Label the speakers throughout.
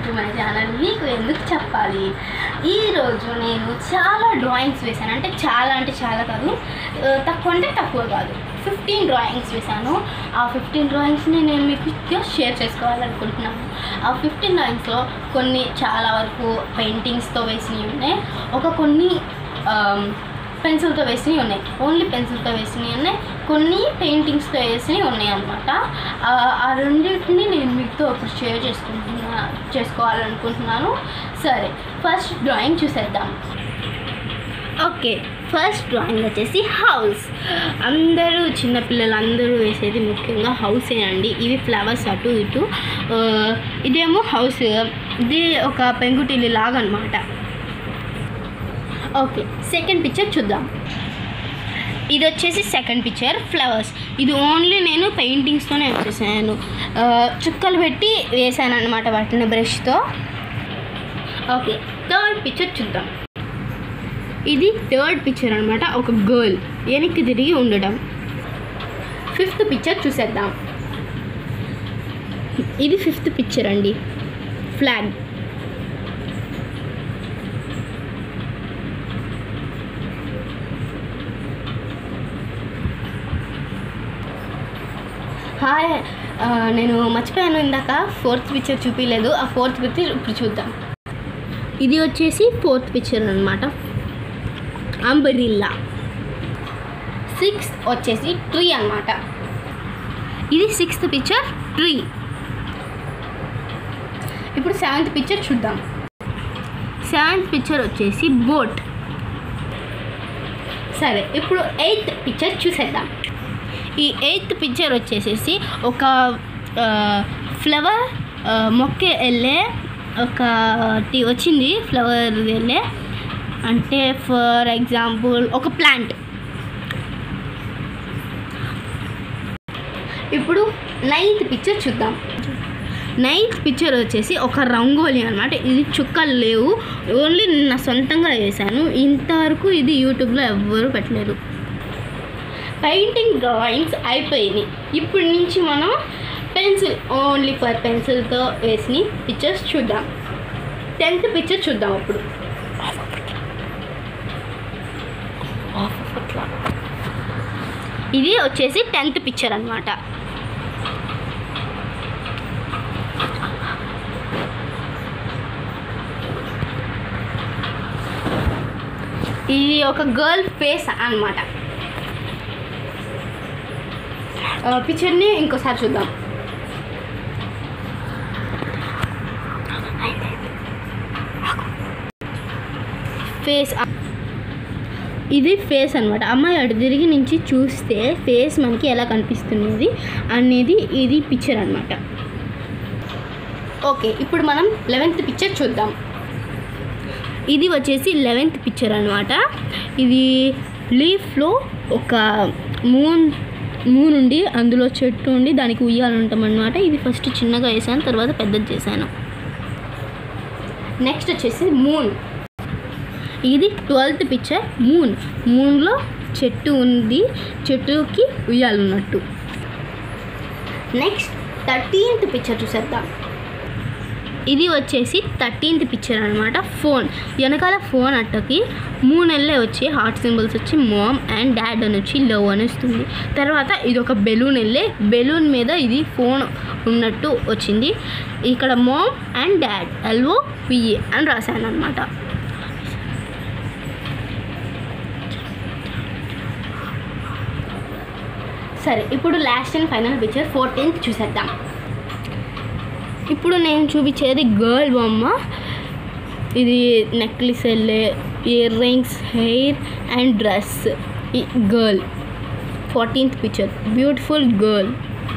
Speaker 1: to my channel మీకు ఎందుకు చెప్పాలి ఈరోజు నేను చాలా డ్రాయింగ్స్ వేశాను అంటే చాలా అంటే చాలా కాదు ఆ, తక్కువ అంటే తక్కువ కాదు ఫిఫ్టీన్ డ్రాయింగ్స్ వేశాను ఆ ఫిఫ్టీన్ డ్రాయింగ్స్ని నేను మీకు just షేర్ చేసుకోవాలనుకుంటున్నాను ఆ ఫిఫ్టీన్ డ్రాయింగ్స్లో కొన్ని చాలా వరకు పెయింటింగ్స్తో వేసినవి ఉన్నాయి ఒక కొన్ని పెన్సిల్తో వేసినవి ఉన్నాయి ఓన్లీ పెన్సిల్తో వేసినవి ఉన్నాయి కొన్ని పెయింటింగ్స్తో వేసినవి ఉన్నాయి అనమాట ఆ రెండింటిని నేను మీతో ఒకటి షేర్ చేసుకుంటున్నా చేసుకోవాలనుకుంటున్నాను సరే ఫస్ట్ డ్రాయింగ్ చూసేద్దాం ఓకే ఫస్ట్ డ్రాయింగ్ వచ్చేసి హౌస్ అందరూ చిన్నపిల్లలు అందరూ వేసేది ముఖ్యంగా హౌసే అండి ఇవి ఫ్లవర్స్ అటు ఇటు ఆ, ఇదేమో హౌస్ ఇది ఒక పెంకుటిల్లి లాగా అనమాట ఓకే సెకండ్ పిక్చర్ చూద్దాం ఇది వచ్చేసి సెకండ్ పిక్చర్ ఫ్లవర్స్ ఇది ఓన్లీ నేను పెయింటింగ్స్తోనే వచ్చేసాను ఆ, చుక్కలు పెట్టి వేసాను అనమాట వాటిని బ్రష్తో ఓకే థర్డ్ పిక్చర్ చూద్దాం ఇది థర్డ్ పిక్చర్ అనమాట ఒక గర్ల్ వెనక్కి తిరిగి ఉండడం ఫిఫ్త్ పిక్చర్ చూసేద్దాం ఇది ఫిఫ్త్ పిక్చర్ అండి ఫ్లాగ్ హాయ్ ఆ, నేను మర్చిపోయాను ఇందాక ఫోర్త్ పిక్చర్ చూపించలేదు ఆ ఫోర్త్ పిక్చర్ ఇప్పుడు చూద్దాం ఇది వచ్చేసి ఫోర్త్ పిక్చర్ అనమాట అంబరిల్లా సిక్స్త్ వచ్చేసి ట్రీ అన్నమాట ఇది సిక్స్త్ పిక్చర్ ట్రీ ఇప్పుడు సెవెంత్ పిక్చర్ చూద్దాం సెవెంత్ పిక్చర్ వచ్చేసి బోట్ సరే ఇప్పుడు ఎయిత్ పిక్చర్ చూసేద్దాం ఈ ఎయిత్ పిక్చర్ వచ్చేసేసి ఒక ఫ్లవర్ మొక్క వెళ్ళే ఒకటి వచ్చింది ఫ్లవర్ వెళ్ళే అంటే ఫర్ ఎగ్జాంపుల్ ఒక ప్లాంట్ ఇప్పుడు నైన్త్ పిక్చర్ చూద్దాం నైన్త్ పిక్చర్ వచ్చేసి ఒక రంగోలీ అనమాట ఇది చుక్కలు లేవు ఓన్లీ నా సొంతంగా వేశాను ఇంతవరకు ఇది యూట్యూబ్లో ఎవ్వరూ పెట్టలేదు పెయింటింగ్ డ్రాయింగ్స్ అయిపోయినాయి ఇప్పటి నుంచి మనం పెన్సిల్ ఓన్లీ ఫర్ పెన్సిల్తో వేసిన పిక్చర్స్ చూద్దాం టెన్త్ పిక్చర్ చూద్దాం అప్పుడు ఇది వచ్చేసి టెన్త్ పిక్చర్ అనమాట ఇది ఒక గర్ల్ ఫేస్ అన్నమాట ఆ, పిక్చర్ని ఇంకోసారి చూద్దాం ఫేస్ ఇది ఫేస్ అనమాట అమ్మాయి అటు తిరిగి నుంచి చూస్తే ఫేస్ మనకి ఎలా కనిపిస్తున్నది అనేది ఇది పిక్చర్ అనమాట ఓకే ఇప్పుడు మనం లెవెన్త్ పిక్చర్ చూద్దాం ఇది వచ్చేసి లెవెన్త్ పిక్చర్ అనమాట ఇది లీఫ్లో ఒక మూన్ మూన్ ఉండి అందులో చెట్టు ఉండి దానికి ఉయ్యాలంటాం అనమాట ఇది ఫస్ట్ చిన్నగా వేసాను తర్వాత పెద్దది చేశాను నెక్స్ట్ వచ్చేసి మూన్ ఇది ట్వెల్త్ పిక్చర్ మూన్ మూన్లో చెట్టు ఉంది చెట్టుకి ఉయ్యాలన్నట్టు నెక్స్ట్ థర్టీన్త్ పిక్చర్ చూసేద్దాం ఇది వచ్చేసి థర్టీన్త్ పిక్చర్ అనమాట ఫోన్ వెనకాల ఫోన్ అట్టకి మూడు నెలలే వచ్చి హార్ట్ సింబల్స్ వచ్చి మామ్ అండ్ డాడ్ అని వచ్చి లవ్ అని వస్తుంది తర్వాత ఇది ఒక బెలూన్ వెళ్ళే బెలూన్ మీద ఇది ఫోన్ ఉన్నట్టు వచ్చింది ఇక్కడ mom and dad L O P రాశాను అనమాట సరే ఇప్పుడు last and final picture fourteenth చూసేద్దాం ఇప్పుడు నేను చూపించేది గర్ల్ బొమ్మ ఇది నెక్లెస్ వెళ్ళే earrings hair and dress ఈ girl fourteenth picture beautiful girl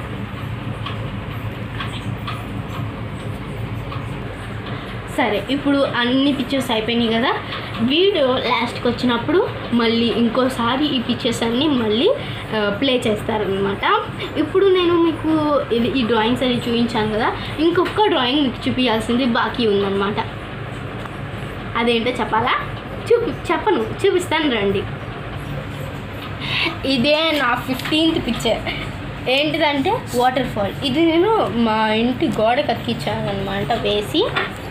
Speaker 1: సరే ఇప్పుడు అన్ని పిక్చర్స్ అయిపోయినాయి కదా వీడియో లాస్ట్కి వచ్చినప్పుడు మళ్ళీ ఇంకోసారి ఈ పిక్చర్స్ అన్నీ మళ్ళీ ప్లే చేస్తారనమాట ఇప్పుడు నేను మీకు ఇది ఈ డ్రాయింగ్స్ అన్ని చూపించాను కదా ఇంకొక డ్రాయింగ్ మీకు చూపించాల్సింది బాకీ ఉందన్నమాట అదేంటో చెప్పాలా చూపి చెప్పను చూపిస్తాను రండి ఇదే నా ఫిఫ్టీన్త్ పిక్చర్ ఏంటిదంటే వాటర్ ఫాల్ ఇది నేను మా ఇంటి గోడకు అతికించానమాట వేసి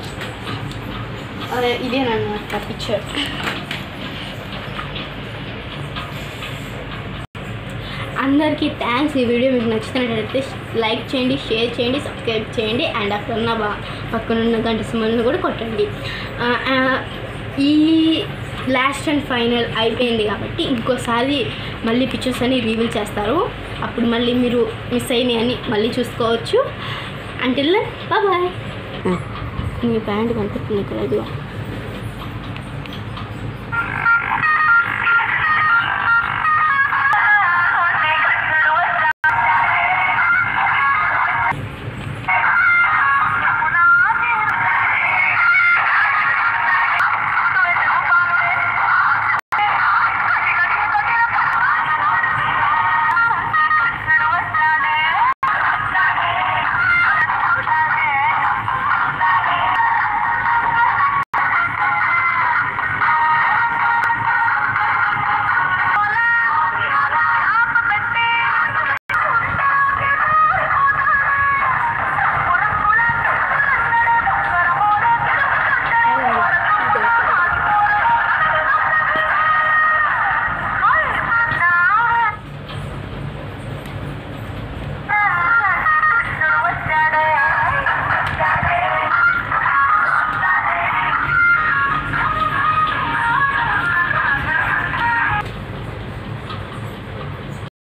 Speaker 1: అదే ఇదేనమాట పిక్చర్ అందరికీ థ్యాంక్స్ ఈ వీడియో మీకు నచ్చినట్లయితే లైక్ చేయండి షేర్ చేయండి సబ్స్క్రైబ్ చేయండి అండ్ అక్కడ ఉన్న బా పక్కనున్న గంట సిమ్మల్ని కూడా కొట్టండి ఆ, ఆ, ఈ లాస్ట్ అండ్ ఫైనల్ అయిపోయింది కాబట్టి ఇంకోసారి మళ్ళీ పిక్చర్స్ అని రివీల్ చేస్తారు అప్పుడు మళ్ళీ మీరు మిస్ అయినాయి అని మళ్ళీ చూసుకోవచ్చు అంటిల్ బాయ్ నీ ప్యాంట్ కనిపిస్తుంది ఇక్కడ ఇదిగో